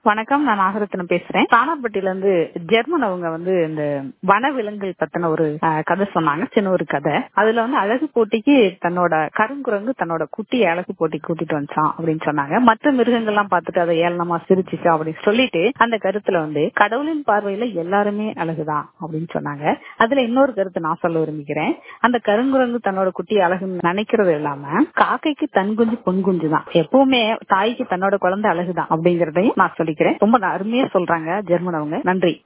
வணக்கம் நான் நாகரத்னம் பேசுறேன் தானாப்பட்டியில இருந்து ஜெர்மன் அவங்க வந்து இந்த வனவிலங்குகள் பத்தின ஒரு அஹ், கதை சொன்னாங்க சின்ன ஒரு கதை அதுல வந்து அழகு போட்டிக்கு தன்னோட கருங்குரங்கு தன்னோட குட்டியை அழகு போட்டிக்கு கூட்டிட்டு வந்துச்சான் அப்படின்னு சொன்னாங்க மற்ற மிருகங்கள்லாம் பார்த்துட்டு அதை ஏளனமா சிரிச்சுச்சா அப்படின்னு சொல்லிட்டு அந்த கருத்துல வந்து கடவுளின் பார்வையில எல்லாருமே அழகுதான் அப்படின்னு சொன்னாங்க அதுல இன்னொரு கருத்து நான் சொல்ல விரும்புகிறேன் அந்த கருங்குரங்கு தன்னோட குட்டி அழகுன்னு நினைக்கிறது இல்லாம காக்கைக்கு தன் குஞ்சு பொன் குஞ்சு தான் எப்பவுமே தாய்க்கு தன்னோட குழந்தை அழகுதான் அப்படிங்கறதையும் நான் சொல்லிக்கிறேன் ரொம்ப அருமையா சொல்றாங்க ஜெர்மன் அவங்க நன்றி